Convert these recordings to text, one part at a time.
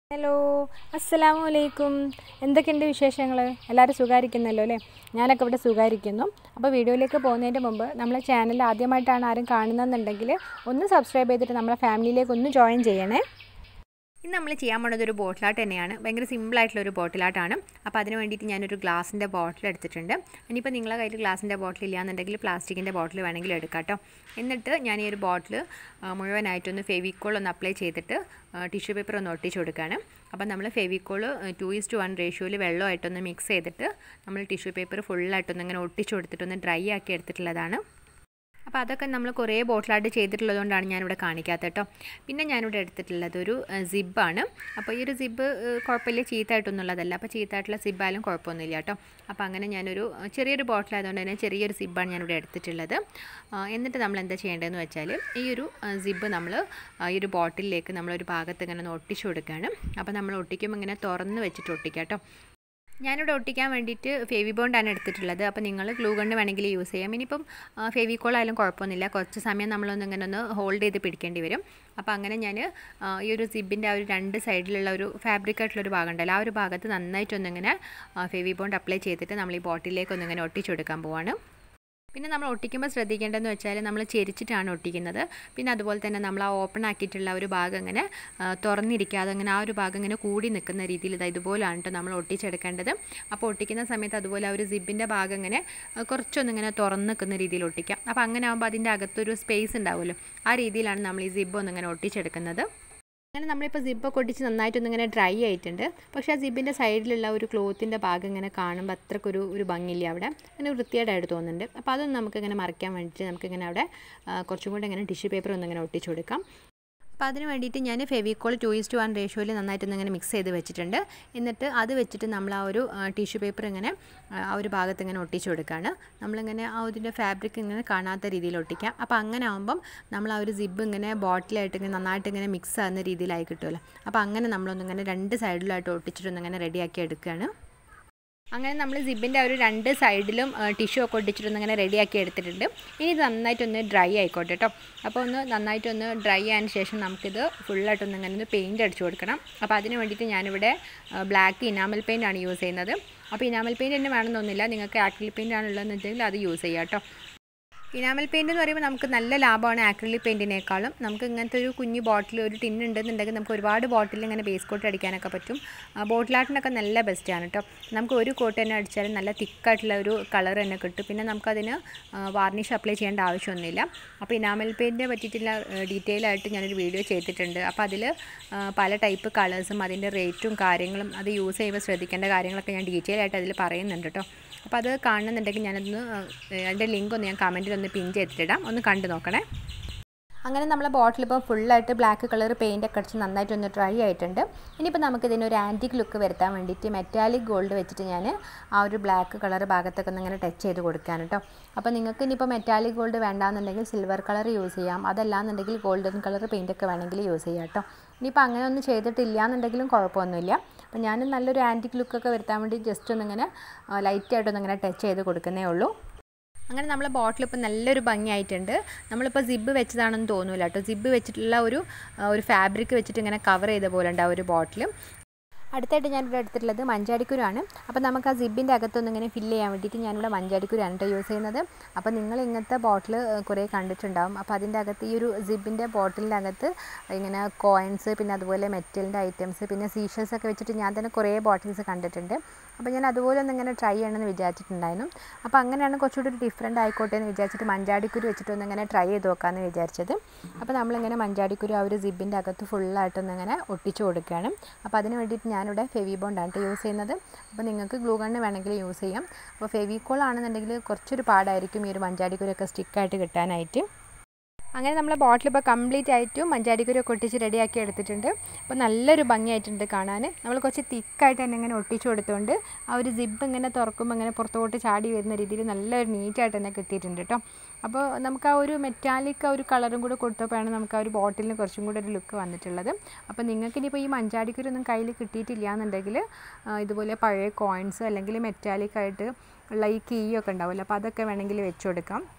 hello അസ്സലാമു അലൈക്കും എന്തൊക്കെയുണ്ട് വിശേഷങ്ങൾ എല്ലാവരും സുഖമായിരിക്കുന്നല്ലോ അല്ലേ ഞാനൊക്കെ ഇവിടെ സുഖമായിരിക്കുന്നു അപ്പോൾ വീഡിയോയിലേക്ക് പോകുന്നതിൻ്റെ മുമ്പ് നമ്മളെ ചാനൽ ആദ്യമായിട്ടാണ് ആരും കാണുന്നതെന്നുണ്ടെങ്കിൽ ഒന്ന് സബ്സ്ക്രൈബ് ചെയ്തിട്ട് നമ്മളെ ഫാമിലിയിലേക്ക് ഒന്ന് ജോയിൻ ചെയ്യണേ ഇന്ന് നമ്മൾ ചെയ്യാൻ പോണത് ഒരു ബോട്ടിലാട്ട് തന്നെയാണ് ഭയങ്കര സിമ്പിളായിട്ടുള്ള ഒരു ബോട്ടിലാട്ടാണ് അപ്പോൾ അതിന് വേണ്ടിയിട്ട് ഞാനൊരു ഗ്ലാസിൻ്റെ ബോട്ടിൽ എടുത്തിട്ടുണ്ട് ഇനിയിപ്പോൾ നിങ്ങളെ കയ്യിൽ ഗ്ലാസിൻ്റെ ബോട്ടിൽ ഇല്ലാന്നുണ്ടെങ്കിൽ പ്ലാസ്റ്റിക്കിൻ്റെ ബോട്ടിൽ വേണമെങ്കിൽ എടുക്കാം കേട്ടോ എന്നിട്ട് ഞാൻ ഈ ഒരു ബോട്ടിൽ മുഴുവനായിട്ടൊന്ന് ഫെവിക്കോൾ ഒന്ന് അപ്ലൈ ചെയ്തിട്ട് ടിഷ്യൂ പേപ്പർ ഒന്ന് ഒട്ടിച്ച് കൊടുക്കുകയാണ് അപ്പോൾ നമ്മൾ Fevicol two is to one റേഷ്യോയിൽ വെള്ളമായിട്ടൊന്ന് മിക്സ് ചെയ്തിട്ട് നമ്മൾ ടിഷ്യൂ പേപ്പർ ഫുള്ളായിട്ടൊന്ന് ഇങ്ങനെ ഒട്ടിച്ച് കൊടുത്തിട്ടൊന്ന് ഡ്രൈ ആക്കി എടുത്തിട്ടുള്ളതാണ് അപ്പോൾ അതൊക്കെ നമ്മൾ കുറേ ബോട്ടിലായിട്ട് ചെയ്തിട്ടുള്ളതുകൊണ്ടാണ് ഞാനിവിടെ കാണിക്കാത്തത് കേട്ടോ പിന്നെ ഞാനിവിടെ എടുത്തിട്ടുള്ളത് ഒരു സിബാണ് അപ്പോൾ ഈ ഒരു സിബ് കുഴപ്പമില്ല ചീത്തായിട്ടൊന്നുള്ളതല്ല അപ്പോൾ ചീത്തായിട്ടുള്ള സിബായാലും കുഴപ്പമൊന്നുമില്ല കേട്ടോ അപ്പോൾ അങ്ങനെ ഞാനൊരു ചെറിയൊരു ബോട്ടിലായതുകൊണ്ട് തന്നെ ചെറിയൊരു സിബാണ് ഞാനിവിടെ എടുത്തിട്ടുള്ളത് എന്നിട്ട് നമ്മൾ എന്താ ചെയ്യേണ്ടതെന്ന് വെച്ചാൽ ഈ ഒരു സിബ് നമ്മൾ ഈ ഒരു ബോട്ടിലേക്ക് നമ്മളൊരു ഭാഗത്ത് ഇങ്ങനെ ഒന്ന് ഒട്ടിച്ചു കൊടുക്കുകയാണ് അപ്പോൾ നമ്മൾ ഒട്ടിക്കുമ്പോൾ ഇങ്ങനെ തുറന്ന് വെച്ചിട്ട് ഒട്ടിക്കാം കേട്ടോ ഞാനിവിടെ ഒട്ടിക്കാൻ വേണ്ടിയിട്ട് ഫേവി ബോണ്ടാണ് എടുത്തിട്ടുള്ളത് അപ്പോൾ നിങ്ങൾ ഗ്ലൂ ഗണ്ണ് വേണമെങ്കിൽ യൂസ് ചെയ്യാം ഇനിയിപ്പം ഫേവിക്കോൾ ആയാലും കുഴപ്പമൊന്നുമില്ല കുറച്ച് സമയം നമ്മളൊന്ന് ഇങ്ങനെ ഒന്ന് ഹോൾഡ് ചെയ്ത് പിടിക്കേണ്ടി വരും അപ്പോൾ അങ്ങനെ ഞാൻ ഈ ഒരു സിബിൻ്റെ ആ ഒരു രണ്ട് സൈഡിലുള്ള ഒരു ഫാബ്രിക് ആയിട്ടുള്ളൊരു ഭാഗം ഉണ്ടല്ലോ ആ ഒരു ഭാഗത്ത് നന്നായിട്ടൊന്നിങ്ങനെ ഫേവി ബോണ്ട് അപ്ലൈ ചെയ്തിട്ട് നമ്മൾ ഈ ബോട്ടിലേക്ക് ഒന്നിങ്ങനെ ഒട്ടിച്ചെടുക്കാൻ പോവാണ് പിന്നെ നമ്മൾ ഒട്ടിക്കുമ്പോൾ ശ്രദ്ധിക്കേണ്ടതെന്ന് വെച്ചാൽ നമ്മൾ ചെരിച്ചിട്ടാണ് ഒട്ടിക്കുന്നത് പിന്നെ അതുപോലെ തന്നെ നമ്മൾ ആ ഓപ്പൺ ആക്കിയിട്ടുള്ള ഒരു ഭാഗം ഇങ്ങനെ തുറന്നിരിക്കാതെ അങ്ങനെ ആ ഒരു ഭാഗം ഇങ്ങനെ കൂടി നിൽക്കുന്ന രീതിയിൽ ഇത് ഇതുപോലാണ് കേട്ടോ നമ്മൾ ഒട്ടിച്ചെടുക്കേണ്ടത് അപ്പോൾ ഒട്ടിക്കുന്ന സമയത്ത് അതുപോലെ ആ ഒരു സിബിൻ്റെ ഭാഗം ഇങ്ങനെ കുറച്ചൊന്നിങ്ങനെ തുറന്ന് നിൽക്കുന്ന രീതിയിൽ ഒട്ടിക്കാം അപ്പോൾ അങ്ങനെ ആകുമ്പോൾ അതിൻ്റെ അകത്തൊരു സ്പേസ് ഉണ്ടാവുമല്ലോ ആ രീതിയിലാണ് നമ്മൾ ഈ സിബ് ഒന്നിങ്ങനെ ഒട്ടിച്ചെടുക്കുന്നത് അങ്ങനെ നമ്മളിപ്പോൾ സിബൊക്കെ ഒട്ടിച്ച് നന്നായിട്ടൊന്നിങ്ങനെ ഡ്രൈ ആയിട്ടുണ്ട് പക്ഷേ ആ സിബിൻ്റെ സൈഡിലുള്ള ഒരു ക്ലോത്തിൻ്റെ ഭാഗം ഇങ്ങനെ കാണുമ്പോൾ അത്രക്കൊരു ഒരു ഭംഗിയില്ല അവിടെ അങ്ങനെ വൃത്തിയായിട്ടായിട്ട് തോന്നുന്നുണ്ട് അപ്പോൾ അതൊന്നും നമുക്കിങ്ങനെ മറയ്ക്കാൻ വേണ്ടിയിട്ട് നമുക്കിങ്ങനെ അവിടെ കുറച്ചും കൂടെ ഇങ്ങനെ ടിഷ്യൂ പേപ്പർ ഒന്നിങ്ങനെ ഒട്ടിച്ചു കൊടുക്കാം അപ്പോൾ അതിന് വേണ്ടിയിട്ട് ഞാൻ Fevicol two is to one റേഷ്യോയിൽ നന്നായിട്ടൊന്ന് ഇങ്ങനെ മിക്സ് ചെയ്ത് വെച്ചിട്ടുണ്ട് എന്നിട്ട് അത് വെച്ചിട്ട് നമ്മൾ ആ ഒരു ടിഷ്യൂ പേപ്പർ ഇങ്ങനെ ആ ഒരു ഭാഗത്ത് ഇങ്ങനെ ഒട്ടിച്ചു കൊടുക്കുകയാണ് നമ്മളിങ്ങനെ ആ ഇതിൻ്റെ ഫാബ്രിക് ഇങ്ങനെ കാണാത്ത രീതിയിൽ ഒട്ടിക്കാം അപ്പോൾ അങ്ങനെ ആകുമ്പം നമ്മൾ ആ ഒരു സിബ് ഇങ്ങനെ ബോട്ടിലായിട്ട് ഇങ്ങനെ നന്നായിട്ട് ഇങ്ങനെ മിക്സ് ആകുന്ന രീതിയിലായി കിട്ടുമല്ലോ അപ്പോൾ അങ്ങനെ നമ്മളൊന്നിങ്ങനെ രണ്ട് സൈഡിലായിട്ട് ഒട്ടിച്ചിട്ടൊന്നിങ്ങനെ റെഡിയാക്കി എടുക്കുകയാണ് അങ്ങനെ നമ്മൾ സിബിൻ്റെ ഒരു രണ്ട് സൈഡിലും ടിഷ്യൂ ഒക്കെ ഒട്ടിച്ചിട്ടൊന്ന് ഇങ്ങനെ റെഡിയാക്കി എടുത്തിട്ടുണ്ട് ഇനി ഇത് നന്നായിട്ടൊന്ന് ഡ്രൈ ആയിക്കോട്ടെ കേട്ടോ അപ്പോൾ ഒന്ന് നന്നായിട്ടൊന്ന് ഡ്രൈ ആയതിന് ശേഷം നമുക്കിത് ഫുള്ളായിട്ടൊന്ന് ഇങ്ങനെ ഒന്ന് പെയിൻറ്റ് അടിച്ചു കൊടുക്കണം അപ്പോൾ അതിന് വേണ്ടിയിട്ട് ഞാനിവിടെ ബ്ലാക്ക് ഇനാമൽ പെയിൻ്റ് ആണ് യൂസ് ചെയ്യുന്നത് അപ്പോൾ ഇനാമൽ പെയിൻറ്റ് തന്നെ വേണമെന്നൊന്നുമില്ല നിങ്ങൾക്ക് ആക്രിലിക് പെയിൻ്റ് ആണുള്ളതെന്ന് വെച്ചെങ്കിൽ അത് യൂസ് ചെയ്യാം കേട്ടോ ഇനാമൽ പെയിൻറ്റ് എന്ന് പറയുമ്പോൾ നമുക്ക് നല്ല ലാഭമാണ് ആക്രിലിക് പെയിൻറ്റിനേക്കാളും നമുക്ക് ഇങ്ങനത്തെ ഒരു കുഞ്ഞു ബോട്ടിൽ ഒരു ടിൻ ഉണ്ടെന്നുണ്ടെങ്കിൽ നമുക്ക് ഒരുപാട് ബോട്ടിൽ ഇങ്ങനെ ബേസ് കോട്ട് അടിക്കാനൊക്കെ പറ്റും ബോട്ടിലാട്ടിനൊക്കെ നല്ല ബെസ്റ്റാണ് കേട്ടോ നമുക്ക് ഒരു കോട്ട് തന്നെ അടിച്ചാലും നല്ല തിക്കായിട്ടുള്ള ഒരു കളർ തന്നെ കിട്ടും പിന്നെ നമുക്കതിന് വാർണിഷ് അപ്ലൈ ചെയ്യേണ്ട ആവശ്യമൊന്നുമില്ല അപ്പോൾ ഇനാമൽ പെയിൻറ്റിനെ പറ്റിയിട്ടുള്ള ഡീറ്റെയിൽ ആയിട്ട് ഞാനൊരു വീഡിയോ ചെയ്തിട്ടുണ്ട് അപ്പോൾ അതിൽ പല ടൈപ്പ് കളേഴ്സും അതിൻ്റെ റേറ്റും കാര്യങ്ങളും അത് യൂസ് ചെയ്യുമ്പോൾ ശ്രദ്ധിക്കേണ്ട കാര്യങ്ങളൊക്കെ ഞാൻ ഡീറ്റെയിൽ ആയിട്ട് അതിൽ പറയുന്നുണ്ട് കേട്ടോ അപ്പോൾ അത് കാണുന്നുണ്ടെങ്കിൽ ഞാനൊന്ന് അതിൻ്റെ ലിങ്ക് ഒന്ന് ഞാൻ കമൻറ്റിൽ ഒന്ന് പിൻ ചെയ്തിട്ടിടാം ഒന്ന് കണ്ടു നോക്കണേ അങ്ങനെ നമ്മളെ ബോട്ടിൽ ഇപ്പോൾ ഫുള്ളായിട്ട് ബ്ലാക്ക് കളർ പെയിൻ്റ് ഒക്കെ അടിച്ച് നന്നായിട്ടൊന്ന് ഡ്രൈ ആയിട്ടുണ്ട് ഇനിയിപ്പോൾ നമുക്ക് ഇതിനൊരു ആൻറ്റിക് ലുക്ക് വരുത്താൻ വേണ്ടിയിട്ട് മെറ്റാലിക് ഗോൾഡ് വെച്ചിട്ട് ഞാൻ ആ ഒരു ബ്ലാക്ക് കളർ ഭാഗത്തൊക്കെ ഒന്ന് ഇങ്ങനെ ടച്ച് ചെയ്ത് കൊടുക്കാൻ കേട്ടോ അപ്പോൾ നിങ്ങൾക്ക് ഇനിയിപ്പോൾ മെറ്റാലിക് ഗോൾഡ് വേണ്ടാന്നുണ്ടെങ്കിൽ സിൽവർ കളർ യൂസ് ചെയ്യാം അതല്ലാന്നുണ്ടെങ്കിൽ ഗോൾഡൻ കളർ പെയിൻ്റ് ഒക്കെ വേണമെങ്കിൽ യൂസ് ചെയ്യാം കേട്ടോ ഇനിയിപ്പോൾ അങ്ങനെ ഒന്നും ചെയ്തിട്ടില്ല എന്നുണ്ടെങ്കിലും കുഴപ്പമൊന്നുമില്ല അപ്പോൾ ഞാൻ നല്ലൊരു ആൻറ്റിക് ലുക്കൊക്കെ വരുത്താൻ വേണ്ടി ജസ്റ്റ് ഒന്നിങ്ങനെ ലൈറ്റായിട്ടൊന്നിങ്ങനെ ടച്ച് ചെയ്ത് കൊടുക്കുന്നേ ഉള്ളൂ അങ്ങനെ നമ്മളെ ബോട്ടിൽ ഇപ്പോൾ നല്ലൊരു ഭംഗിയായിട്ടുണ്ട് നമ്മളിപ്പോൾ സിബ് വെച്ചതാണെന്ന് തോന്നില്ല കേട്ടോ സിബ് വെച്ചിട്ടുള്ള ഒരു ഒരു ഫാബ്രിക് വെച്ചിട്ട് ഇങ്ങനെ കവർ ചെയ്ത പോലെ ഉണ്ട് ആ ഒരു ബോട്ടിൽ അടുത്തായിട്ട് ഞാനിവിടെ എടുത്തിട്ടുള്ളത് മഞ്ചാടിക്കുരാണ് അപ്പോൾ നമുക്ക് ആ സിബിൻ്റെ അകത്തൊന്നും ഇങ്ങനെ ഫില്ല് ചെയ്യാൻ വേണ്ടിയിട്ട് ഞാനിവിടെ മഞ്ചാടിക്കുരാണ് കേട്ടോ യൂസ് ചെയ്യുന്നത് അപ്പോൾ നിങ്ങൾ ഇങ്ങനത്തെ ബോട്ടിൽ കുറേ കണ്ടിട്ടുണ്ടാവും അപ്പോൾ അതിൻ്റെ അകത്ത് ഈ ഒരു സിബിൻ്റെ ബോട്ടിലിൻ്റെ അകത്ത് ഇങ്ങനെ കോയിൻസ് പിന്നെ അതുപോലെ മെറ്റലിൻ്റെ ഐറ്റംസ് പിന്നെ സീഷൽസ് ഒക്കെ വെച്ചിട്ട് ഞാൻ തന്നെ കുറേ ബോട്ടിൽസ് കണ്ടിട്ടുണ്ട് അപ്പോൾ ഞാൻ അതുപോലെ ഒന്ന് ഇങ്ങനെ ട്രൈ ചെയ്യണമെന്ന് വിചാരിച്ചിട്ടുണ്ടായിരുന്നു അപ്പോൾ അങ്ങനെയാണ് കുറച്ചുകൂടി ഒരു ഡിഫറെൻ്റ് ആയിക്കോട്ടെ എന്ന് വിചാരിച്ചിട്ട് മഞ്ചാടിക്കുരു വെച്ചിട്ടൊന്ന് ഇങ്ങനെ ട്രൈ ചെയ്ത് നോക്കാമെന്ന് വിചാരിച്ചത് അപ്പോൾ നമ്മളിങ്ങനെ മഞ്ചാടിക്കുരു ആ ഒരു സിബിൻ്റെ അകത്ത് ഫുള്ളായിട്ടൊന്ന് ഇങ്ങനെ ഒട്ടിച്ചു കൊടുക്കുകയാണ് അപ്പോൾ അതിന് വേണ്ടിയിട്ട് ഞാനിവിടെ ഫെവി ബോണ്ടാണ് യൂസ് ചെയ്യുന്നത് അപ്പോൾ നിങ്ങൾക്ക് ഗ്ലൂ ഗണ്ണ് വേണമെങ്കിൽ യൂസ് ചെയ്യാം അപ്പോൾ ഫെവിക്കോൾ ആണെന്നുണ്ടെങ്കിൽ കുറച്ചൊരു പാടായിരിക്കും ഈ ഒരു മഞ്ചാടിക്കുരൊക്കെ സ്റ്റിക്കായിട്ട് കിട്ടാനായിട്ട് അങ്ങനെ നമ്മൾ ബോട്ടിൽ ഇപ്പോൾ കംപ്ലീറ്റ് ആയിട്ടും മഞ്ചാടിക്കുരൊക്കെ ഒട്ടിച്ച് റെഡിയാക്കി എടുത്തിട്ടുണ്ട് അപ്പോൾ നല്ലൊരു ഭംഗിയായിട്ടുണ്ട് കാണാൻ നമ്മൾ കുറച്ച് തിക്കായിട്ട് തന്നെ ഇങ്ങനെ ഒട്ടിച്ചു കൊടുത്തുകൊണ്ട് ആ ഒരു സിബ് ഇങ്ങനെ തുറക്കുമ്പോൾ ഇങ്ങനെ പുറത്തോട്ട് ചാടി വരുന്ന രീതിയിൽ നല്ലൊരു നീറ്റായിട്ട് തന്നെ കിട്ടിയിട്ടുണ്ട് കേട്ടോ അപ്പോൾ നമുക്ക് ആ ഒരു മെറ്റാലിക് ആ ഒരു കളറും കൂടെ കൊടുത്തപ്പോഴാണ് നമുക്ക് ആ ഒരു ബോട്ടിലിന് കുറച്ചും കൂടെ ഒരു ലുക്ക് വന്നിട്ടുള്ളത് അപ്പോൾ നിങ്ങൾക്ക് ഇനിയിപ്പോൾ ഈ മഞ്ചാടിക്കുരൊന്നും കയ്യിൽ കിട്ടിയിട്ടില്ല എന്നുണ്ടെങ്കിൽ ഇതുപോലെ പഴയ കോയിൻസ് അല്ലെങ്കിൽ മെറ്റാലിക് ആയിട്ട് ഉള്ള ഈ കീ ഒക്കെ ഉണ്ടാവില്ല അപ്പോൾ അതൊക്കെ വേണമെങ്കിൽ വെച്ച് കൊടുക്കാം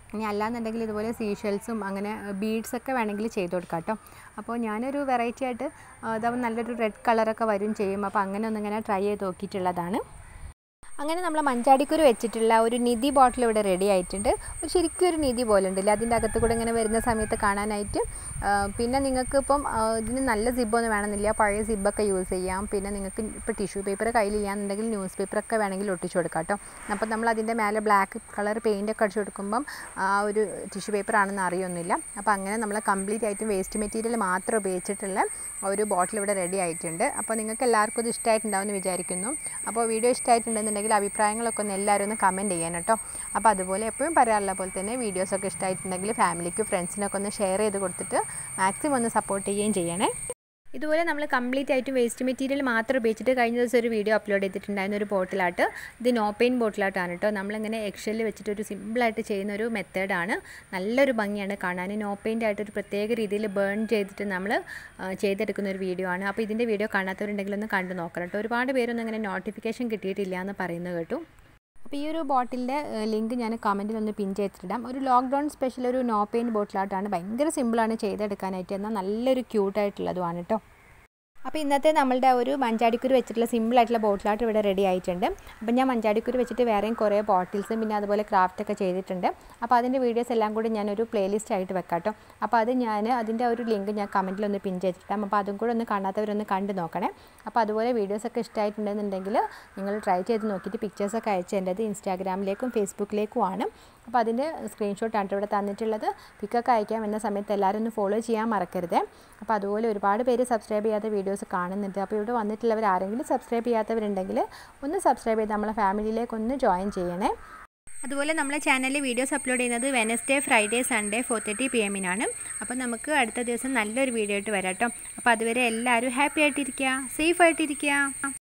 ഇനി അല്ലാന്നുണ്ടെങ്കിൽ ഇതുപോലെ സീഷെൽസും അങ്ങനെ ബീഡ്സൊക്കെ വേണമെങ്കിൽ ചെയ്ത് കൊടുക്കാം കേട്ടോ അപ്പോൾ ഞാനൊരു വെറൈറ്റി ആയിട്ട് ഇതാവുമ്പോൾ നല്ലൊരു റെഡ് കളറൊക്കെ വരും ചെയ്യും അപ്പോൾ അങ്ങനെ ഒന്നിങ്ങനെ ട്രൈ ചെയ്ത് നോക്കിയിട്ടുള്ളതാണ് അങ്ങനെ നമ്മൾ മഞ്ചാടിക്കുരു വെച്ചിട്ടുള്ള ഒരു നിധി ബോട്ടിൽ ഇവിടെ റെഡി ആയിട്ടുണ്ട് ഒരു ശരിക്കും ഒരു നിധി പോലെ ഉണ്ടല്ലേ അതിൻ്റെ അകത്ത് കൂടെ ഇങ്ങനെ വരുന്ന സമയത്ത് കാണാനായിട്ട് പിന്നെ നിങ്ങൾക്ക് ഇപ്പം ഇതിന് നല്ല സിബൊന്നും വേണമെന്നില്ല പഴയ സിബൊക്കെ യൂസ് ചെയ്യാം പിന്നെ നിങ്ങൾക്ക് ഇപ്പോൾ ടിഷ്യൂ പേപ്പർ കയ്യിലില്ലാന്നുണ്ടെങ്കിൽ ന്യൂസ് പേപ്പറൊക്കെ വേണമെങ്കിൽ ഒട്ടിച്ചു കൊടുക്കാം കേട്ടോ അപ്പോൾ നമ്മൾ അതിൻ്റെ മേലെ ബ്ലാക്ക് കളർ പെയിൻ്റ് ഒക്കെ അടിച്ചു കൊടുക്കുമ്പം ആ ഒരു ടിഷ്യൂ പേപ്പർ ആണെന്ന് അറിയൊന്നുമില്ല അപ്പോൾ അങ്ങനെ നമ്മൾ കംപ്ലീറ്റ് ആയിട്ടും വേസ്റ്റ് മെറ്റീരിയൽ മാത്രം ഉപയോഗിച്ചിട്ടുള്ള ഒരു ബോട്ടിൽ ഇവിടെ റെഡി ആയിട്ടുണ്ട് അപ്പോൾ നിങ്ങൾക്ക് എല്ലാവർക്കും ഇത് ഇഷ്ടമായിട്ടുണ്ടാവുമെന്ന് വിചാരിക്കുന്നു അപ്പോൾ വീഡിയോ ഇഷ്ടമായിട്ടുണ്ടെന്നുണ്ടെങ്കിൽ അഭിപ്രായങ്ങളൊക്കെ ഒന്ന് എല്ലാവരും ഒന്ന് കമൻറ്റ് ചെയ്യാൻ കേട്ടോ അപ്പോൾ അതുപോലെ എപ്പോഴും പറയാറുള്ള പോലെ തന്നെ വീഡിയോസൊക്കെ ഇഷ്ടമായിട്ടുണ്ടെങ്കിൽ ഫാമിലിക്കും ഫ്രണ്ട്സിനൊക്കെ ഒന്ന് ഷെയർ ചെയ്ത് കൊടുത്തിട്ട് മാക്സിമം ഒന്ന് സപ്പോർട്ട് ചെയ്യുകയും ചെയ്യണേ ഇതുപോലെ നമ്മൾ കംപ്ലീറ്റ് ആയിട്ട് വേസ്റ്റ് മെറ്റീരിയൽ മാത്രം ഉപയോഗിച്ചിട്ട് കഴിഞ്ഞ ദിവസം ഒരു വീഡിയോ അപ്ലോഡ് ചെയ്തിട്ടുണ്ടായിരുന്ന ഒരു ബോട്ടിലാട്ട് ഇത് നോ പെയിൻ ബോട്ടിലാട്ടാണ് കേട്ടോ നമ്മളിങ്ങനെ എക്സലിൽ വെച്ചിട്ട് ഒരു സിമ്പിളായിട്ട് ചെയ്യുന്ന ഒരു മെത്തേഡാണ് നല്ലൊരു ഭംഗിയാണ് കാണാൻ നോ പെയിൻ്റ് ആയിട്ട് ഒരു പ്രത്യേക രീതിയിൽ ബേൺ ചെയ്തിട്ട് നമ്മൾ ചെയ്തെടുക്കുന്ന ഒരു വീഡിയോ ആണ് അപ്പോൾ ഇതിൻ്റെ വീഡിയോ കാണാത്തവരുണ്ടെങ്കിൽ ഒന്ന് കണ്ടു നോക്കണം കേട്ടോ ഒരുപാട് പേരൊന്നും അങ്ങനെ നോട്ടിഫിക്കേഷൻ കിട്ടിയിട്ടില്ല എന്ന് പറയുന്നത് കേട്ടു അപ്പോൾ ഈ ഒരു ബോട്ടിലിൻ്റെ ലിങ്ക് ഞാൻ കമൻറ്റിൽ ഒന്ന് പിൻ ചെയ്തിട്ടിടാം ഒരു ലോക്ക്ഡൗൺ സ്പെഷ്യൽ ഒരു നോ പെയിൻ ബോട്ടിലായിട്ടാണ് ഭയങ്കര സിമ്പിളാണ് ചെയ്തെടുക്കാനായിട്ട് എന്നാൽ നല്ലൊരു ക്യൂട്ടായിട്ടുള്ളതുമാണ് കേട്ടോ അപ്പോൾ ഇന്നത്തെ നമ്മളുടെ ഒരു മഞ്ചാടിക്കുരു വെച്ചിട്ടുള്ള സിമ്പിളായിട്ടുള്ള ബോട്ടിലായിട്ട് ഇവിടെ റെഡി ആയിട്ടുണ്ട് അപ്പോൾ ഞാൻ മഞ്ചാടിക്കുരു വെച്ചിട്ട് വേറെയും കുറേ ബോട്ടിൽസും പിന്നെ അതുപോലെ ക്രാഫ്റ്റ് ഒക്കെ ചെയ്തിട്ടുണ്ട് അപ്പോൾ അതിൻ്റെ വീഡിയോസ് എല്ലാം കൂടി ഞാനൊരു പ്ലേലിസ്റ്റ് ആയിട്ട് വെക്കാം കേട്ടോ അപ്പോൾ അത് ഞാൻ അതിൻ്റെ ഒരു ലിങ്ക് ഞാൻ കമൻറ്റിൽ ഒന്ന് പിൻ ചെയ്തിട്ടാം അപ്പോൾ അതും കൂടെ ഒന്ന് കാണാത്തവരൊന്ന് കണ്ട് നോക്കണേ അപ്പോൾ അതുപോലെ വീഡിയോസൊക്കെ ഇഷ്ടമായിട്ടുണ്ടെന്നുണ്ടെങ്കിൽ നിങ്ങൾ ട്രൈ ചെയ്ത് നോക്കിയിട്ട് പിക്ചേഴ്സൊക്കെ അയച്ചു തരേണ്ടത് ഇൻസ്റ്റാഗ്രാമിലേക്കും ഫേസ്ബുക്കിലേക്കുമാണ് അപ്പോൾ അതിൻ്റെ സ്ക്രീൻഷോട്ടാണ് ഇവിടെ തന്നിട്ടുള്ളത് പിക്കൊക്കെ അയക്കാം എന്ന സമയത്ത് എല്ലാവരും ഒന്ന് ഫോളോ ചെയ്യാൻ മറക്കരുത് അപ്പോൾ അതുപോലെ ഒരുപാട് പേര് സബ്സ്ക്രൈബ് ചെയ്യാത്ത വീഡിയോസ് കാണുന്നുണ്ട് അപ്പോൾ ഇവിടെ വന്നിട്ടുള്ളവർ ആരെങ്കിലും സബ്സ്ക്രൈബ് ചെയ്യാത്തവരുണ്ടെങ്കിൽ ഒന്ന് സബ്സ്ക്രൈബ് ചെയ്ത് നമ്മളെ ഫാമിലിയിലേക്ക് ഒന്ന് ജോയിൻ ചെയ്യണേ അതുപോലെ നമ്മളെ ചാനലിൽ വീഡിയോസ് അപ്ലോഡ് ചെയ്യുന്നത് Wednesday Friday Sunday four thirty P എമ്മിനാണ് അപ്പോൾ നമുക്ക് അടുത്ത ദിവസം നല്ലൊരു വീഡിയോ ആയിട്ട് വരാം കേട്ടോ അപ്പോൾ അതുവരെ എല്ലാവരും ഹാപ്പി ആയിട്ടിരിക്കുക സേഫ് ആയിട്ടിരിക്കുക